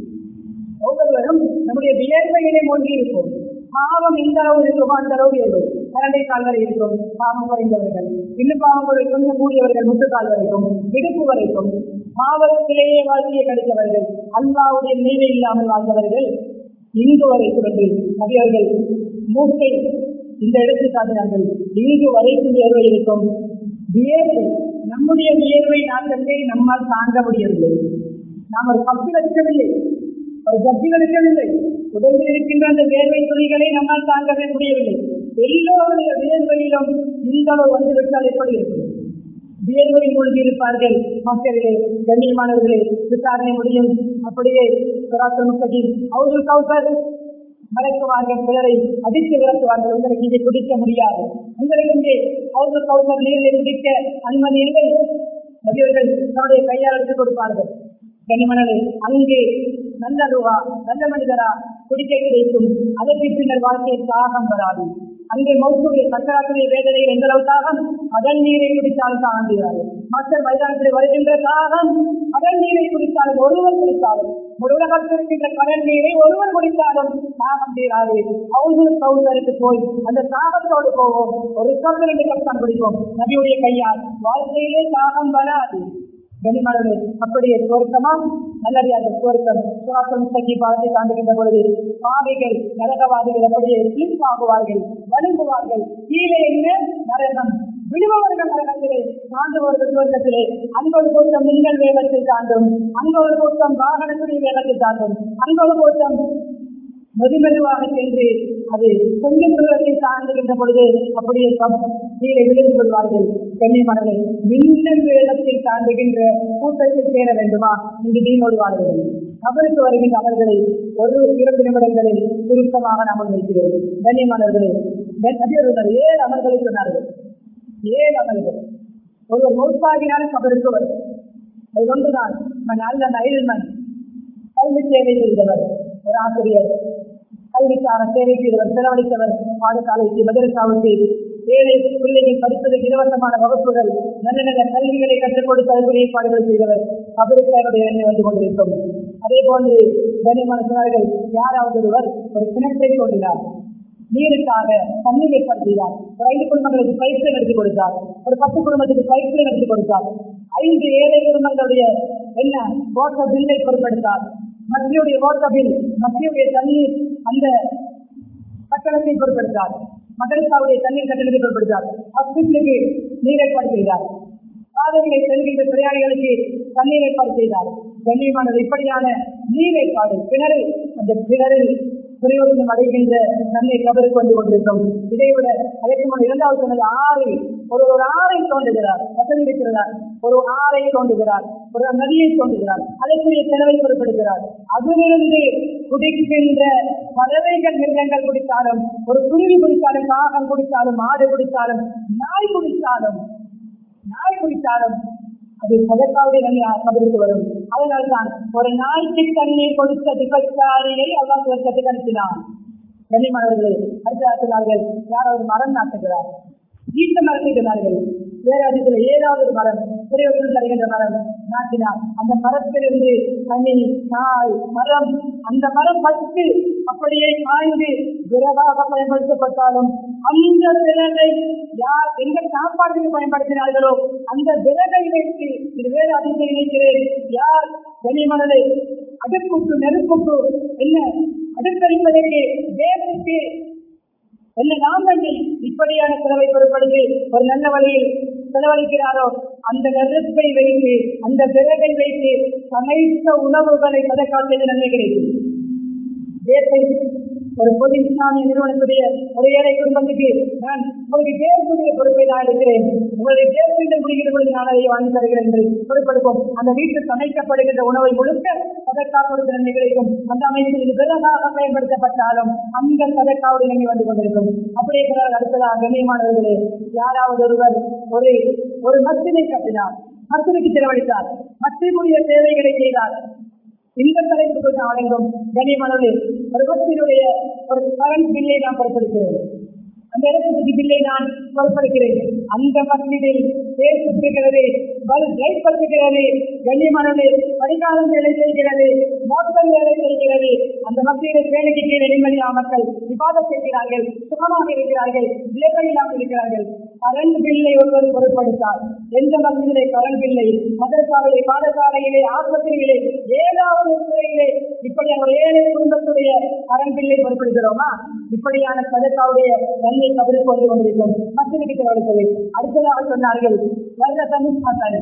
ஒவ்வொருவரும் நம்முடைய வியர்வையிலே மூழ்கி இருப்போம் பாவம் எந்த அளவு இருக்குமோ அந்த அளவு வியர்வை கரண்டை கால் வரை இருக்கும் பாவம் குறைந்தவர்கள் இன்னும் பாவங்களை கொஞ்சம் கூடியவர்கள் முட்டுக்கால் வரைக்கும் இடுப்பு வரைக்கும் பாவத்திலேயே வாழ்க்கையை கழித்தவர்கள் அல்லாவுடைய நினைவு இல்லாமல் வாழ்ந்தவர்கள் இங்கு வரைக்கும் என்று நபியவர்கள் மூக்கை இந்த இடத்தில் காட்டினார்கள் இங்கு வரைக்கும் வியர்வை இருக்கும் வியர்வை நம்முடைய வியர்வை நாட்டத்தை நம்மால் தாங்க முடியவில்லை நாம் ஒரு கப்பில் எடுக்கவில்லை ஒரு ஜப்பில் எடுக்கவில்லை உடம்பில் இருக்கின்ற அந்த வேர்வை துணிகளை நம்மால் தாங்கவே முடியவில்லை எல்லோருடைய வேர்வையிலும் இந்த அளவு வந்துவிட்டால் எப்படி இருக்கும் வியர்வை மூழ்கி இருப்பார்கள் மக்களிலே கண்ணியமானவர்களே விசாரணை முடியும் அப்படியே சுராத்தல் முஸ்தகிம் அவர்கள் கவுசர் மறைக்குவார்கள் சிலரை அடித்து விரட்டுவார்கள் உங்களுக்கு இங்கே குடிக்க முடியாது உங்களுக்கு இங்கே அவர்கள் கவுசர் நீரிலே குடிக்க அனுமதி இல்லை நபியவர்கள் தன்னுடைய கையால் எடுத்துக் கொடுப்பார்கள் கனிமணலே அங்கே நல்ல ரூவா நல்ல மனிதரா குடிக்க கிடைக்கும் அதற்கு பின்னர் வாழ்க்கையில் தாகம் வராது அங்கே மௌத்துடைய சக்கராத்துடைய வேதனையில் எந்த அளவு தாகம் கடல் நீரை குடித்தாலும் தாகம் தீராது மக்கள் மைதானத்தில் வருகின்ற தாகம் கடல் நீரை குடித்தாலும் ஒருவர் குடித்தாலும் ஒரு உலகத்தில் இருக்கின்ற கடல் நீரை ஒருவர் குடித்தாலும் தாகம் தீராது அவர்கள் கவுசருக்கு போய் அந்த தாகத்தோடு போவோம் ஒரு கப் ரெண்டு கப் தான் குடிப்போம் நபியுடைய கையால் வாழ்க்கையிலே தாகம் வராது கனிமலர்களே அப்படியே சுவர்க்கமா நல்லடியாக சுவர்க்கம் சுவாசம் சகி பாலத்தை தாண்டுகின்ற பொழுது பாவைகள் நரகவாதிகள் அப்படியே ஆகுவார்கள் வழுங்குவார்கள் கீழே என்ன நரகம் விடுபவர்கள் நரகத்திலே தாண்டுபவர்கள் சுவர்க்கத்திலே அங்க ஒரு கூட்டம் மின்னல் வேகத்தில் தாண்டும் அங்க ஒரு கூட்டம் வாகனத்துடைய வேகத்தில் தாண்டும் அங்க ஒரு கூட்டம் மெதுமெதுவாக சென்று அது கொஞ்சம் தூரத்தை தாண்டுகின்ற பொழுது அப்படியே கீழே விழுந்து கொள்வார்கள் கண்ணியமானவை மின்னல் வேகத்தில் தாண்டுகின்ற கூட்டத்தில் சேர வேண்டுமா இங்கு நீனோடு வாழ்கிறது அவருக்கு வருகின்ற அவர்களை ஒரு இரண்டு நிமிடங்களில் சுருக்கமாக நாம் வைக்கிறேன் கண்ணியமானவர்களே நபியர்கள் ஏழு அமர்களை சொன்னார்கள் ஏழு அமல்கள் ஒருவர் மௌத்தாகினால் அவருக்கு வரும் அது ஒன்றுதான் நல்ல நயில்மன் கல்வி சேவை செய்தவர் ஒரு ஆசிரியர் கல்விக்கான சேவை செய்தவர் செலவழித்தவர் பாடசாலைக்கு மதரசாவுக்கு ஏழை பிள்ளைகள் படிப்பதற்கு இலவசமான வகுப்புகள் நல்ல நல்ல கல்விகளை கற்றுக் கொடுத்து அதற்குரிய ஏற்பாடுகள் செய்தவர் அவருக்கு அவருடைய எண்ணெய் வந்து கொண்டிருக்கும் அதே போன்று கனிமன சொன்னார்கள் யாராவது ஒருவர் ஒரு கிணற்றை தோன்றினார் நீருக்காக தண்ணீர் ஏற்பாடு செய்தார் ஒரு ஐந்து குடும்பங்களுக்கு பயிற்சி நடத்தி கொடுத்தார் ஒரு பத்து குடும்பத்துக்கு பயிற்சி நடத்தி கொடுத்தார் ஐந்து ஏழை குடும்பங்களுடைய என்ன ஓட்ட பில்லை பொருட்படுத்தார் மத்தியுடைய ஓட்ட பில் மத்தியுடைய தண்ணீர் அந்த கட்டணத்தை பொருட்படுத்தார் மதரசாவுடைய தண்ணீர் கட்டணத்தை பொருட்படுத்தார் ஹாஸ்பிட்டலுக்கு நீர் ஏற்பாடு செய்தார் பாதைகளை செல்கின்ற பிரயாணிகளுக்கு தண்ணீர் ஏற்பாடு செய்தார் கண்ணியமானது இப்படியான நீர் ஏற்பாடு கிணறு அந்த கிணறில் பிரயோஜனம் அடைகின்ற தன்னை கபருக்கு வந்து கொண்டிருக்கும் இதை விட அதற்கு முன் இரண்டாவது சொன்னது ஆறை ஒரு ஒரு ஆறை தோன்றுகிறார் வசதி இருக்கிறார் ஒரு ஆறை தோன்றுகிறார் ஒரு நதியை தோன்றுகிறார் அதற்குரிய செலவை பொருட்படுகிறார் அதிலிருந்து குடிக்கின்ற பறவைகள் மிருகங்கள் குடித்தாலும் ஒரு குருவி குடித்தாலும் காகம் குடித்தாலும் மாடு குடித்தாலும் நாய் குடித்தாலும் நாய் குடித்தாலும் அது சதக்காவுடைய நன்மை கபருக்கு வரும் அதனால்தான் ஒரு நாய்க்கு தண்ணீர் கொடுத்த விபச்சாரியை அல்லாஹ் சுவர்க்கத்துக்கு அனுப்பினான் கண்ணியமானவர்களே அடுத்தார்கள் யார் ஒரு மரம் நாட்டுகிறார் ஈட்ட மரத்திடுகிறார்கள் வேற அதில் ஏதாவது ஒரு மரம் பிரயோஜனம் தருகின்ற மரம் நாட்டினார் அந்த மரத்திலிருந்து தனி நாய் மரம் அந்த மரம் பட்டு அப்படியே காய்ந்து விறகாக பயன்படுத்தப்பட்டாலும் அந்த விறகை யார் எந்த சாப்பாட்டுக்கு பயன்படுத்தினார்களோ அந்த விறகை வைத்து இது வேறு அதிகம் நினைக்கிறேன் யார் வெளிமணலை அடுப்புக்கு நெருப்புக்கு என்ன அடுப்பளிப்பதற்கு தேசத்துக்கு என்ன நாங்கள் இப்படியான செலவை பொருட்படுத்தி ஒரு நல்ல வழியில் செலவழிக்கிறாரோ அந்த நெருப்பை வைத்து அந்த விறகை வைத்து சமைத்த உணவுகளை பதக்காட்டில் நன்மை கிடைக்கும் தேசை ஒரு பொது இஸ்லாமிய நிறுவனத்துடைய ஒரு ஏழை குடும்பத்துக்கு நான் உங்களுக்கு கேட்கக்கூடிய பொறுப்பை நான் எடுக்கிறேன் உங்களுடைய கேட்கின்ற முடிகிற பொழுது நான் அதை வாங்கி தருகிறேன் என்று பொறுப்பெடுப்போம் அந்த வீட்டில் சமைக்கப்படுகின்ற உணவை முழுக்க சதக்கா கொடுத்த நன்மை கிடைக்கும் அந்த அமைப்பில் இது விறகாக பயன்படுத்தப்பட்டாலும் அந்த சதக்காவுடைய நன்மை வந்து கொண்டிருக்கும் அப்படியே பிறகு அடுத்ததாக கண்ணியமானவர்களே யாராவது ஒருவர் ஒரு ஒரு மசிதை கட்டினார் மசிதைக்கு செலவழித்தார் மசிதைக்குரிய சேவைகளை செய்தார் இந்த தலைப்புக்கு நான் அடங்கும் கனிமனது ஒரு பக்தியினுடைய ஒரு கரண்ட் பில்லை நான் பொறுப்படுகிறேன் அந்த இடத்துக்கு பில்லை நான் பொறுப்படுகிறேன் அந்த மசிதில் பேர் சுற்றுகிறது பல் லைட் படுத்துகிறது கண்ணியமானது பரிகாரம் வேலை செய்கிறது மோட்டல் வேலை செய்கிறது அந்த மத்தியில வேலைக்கு கீழே நிம்மதியாக மக்கள் விவாதம் செய்கிறார்கள் சுகமாக இருக்கிறார்கள் விலைகளில்லாமல் இருக்கிறார்கள் கரண்ட் பில்லை ஒருவர் பொருட்படுத்தார் எந்த மத்தியிலே கரண்ட் பில்லை மதரசாவிலே பாடசாலையிலே ஆஸ்பத்திரியிலே ஏதாவது துறையிலே இப்படி ஒரு ஏழை குடும்பத்துடைய கரண்ட் பில்லை பொருட்படுகிறோமா இப்படியான சதக்காவுடைய நன்மை கபருக்கு வந்து கொண்டிருக்கும் மத்திய செலவழிப்பது அடுத்ததாக சொன்னார்கள் வர்ற தமிழ்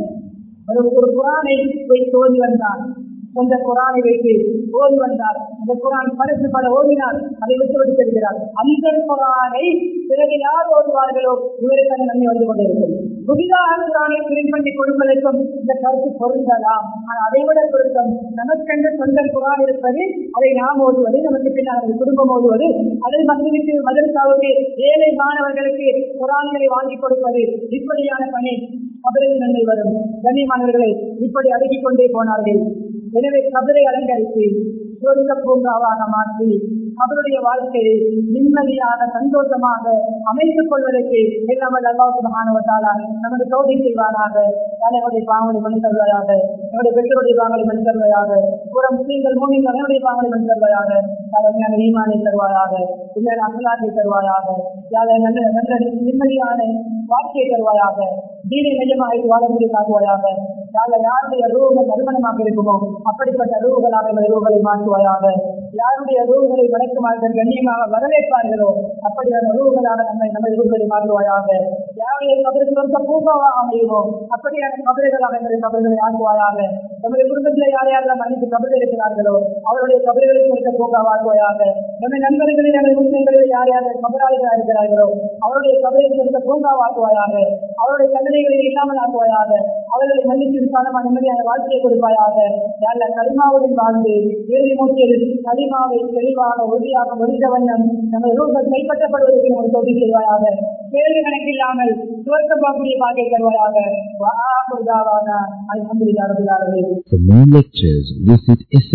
ஒரு ஒரு குரானை வைத்து ஓதி வந்தார் சொந்த குரானை வைத்து ஓதி வந்தார் அந்த குரான் பரிசு பல ஓதினார் அதை விட்டு விட்டு செல்கிறார் அந்த குரானை பிறகு யார் ஓதுவார்களோ இவருக்கு அந்த நன்மை வந்து கொண்டிருக்கும் புதிதாக குரானை பிரிண்ட் பண்ணி கொடுப்பதற்கும் இந்த கருத்து பொருந்தலாம் ஆனால் அதை விட பொருத்தம் நமக்கென்று சொந்த குரான் இருப்பது அதை நாம் ஓதுவது நமக்கு பின்னால் குடும்பம் ஓதுவது அதில் மந்திரிக்கு மதரசாவுக்கு ஏழை மாணவர்களுக்கு குரான்களை வாங்கி கொடுப்பது இப்படியான பணி கபருக்கு நன்மை வரும் கண்ணியமானவர்களை இப்படி அடுக்கிக் கொண்டே போனார்கள் எனவே கபரை அலங்கரித்து சொர்க்க பூங்காவாக மாற்றி அவருடைய வாழ்க்கையை நிம்மதியாக சந்தோஷமாக அமைத்துக் கொள்வதற்கு எல்லாம் அல்லாஹால நமது சோதி செய்வாராக நம்முடைய பாவங்களை மணி தருவதாக நம்முடைய பெற்றோருடைய பாவங்களை மணி தருவதாக புற முஸ்லீம்கள் மூமிகள் அனைவருடைய பாவங்களை மணி தருவதாக உண்மையான ஈமானை தருவாயாக உண்மையான அசலாத்தை தருவாயாக யாரை நல்ல நல்ல நிம்மதியான வாழ்க்கையை தருவாயாக தீனை நிஜமாக வாழக்கூடிய காட்டுவாயாக யாரை யாருடைய ரூகள் நறுமணமாக இருக்குமோ அப்படிப்பட்ட ரூகளாக இந்த ரூகளை மாற்றுவாயாக யாருடைய ரூகளை வணக்கமாக கண்ணியமாக வரவேற்பார்களோ அப்படியான ரூகளாக நம்மை நமது ரூகளை மாற்றுவாயாக யாருடைய கபருக்கு வந்து பூங்காவாக அமையுமோ அப்படியான கபறுகளாக எங்களுடைய கபறுகளை ஆக்குவாயாக நமது குடும்பத்தில் யார் யாரெல்லாம் மன்னித்து கபறு இருக்கிறார்களோ அவருடைய கபறுகளுக்கு இருக்க பூங்காவாக்குவாயாக நம்முடைய நண்பர்களில் நமது முஸ்லிம்களில் யார் யார் கபராளிகளாக இருக்கிறார்களோ அவருடைய கபறுக்கு இருக்க பூங்காவாக்குவாயாக அவருடைய கண்டனைகளை இல்லாமல் ஆக்குவாயாக அவர்களை மன்னித்து விசாலமாக நிம்மதியான வாழ்க்கையை கொடுப்பாயாக யார களிமாவுடன் வாழ்ந்து இறுதி மூச்சில் களிமாவை தெளிவாக உறுதியாக முடிந்த வண்ணம் நமது ரூபம் கைப்பற்றப்படுவதற்கு நமக்கு தொகுதி செய்வாயாக கேள்வி கணக்கில்லாமல் சுவர்க்கம் பார்க்கக்கூடிய பாக்கை தருவாயாக அலமதுல்லாரபில் For more lectures, visit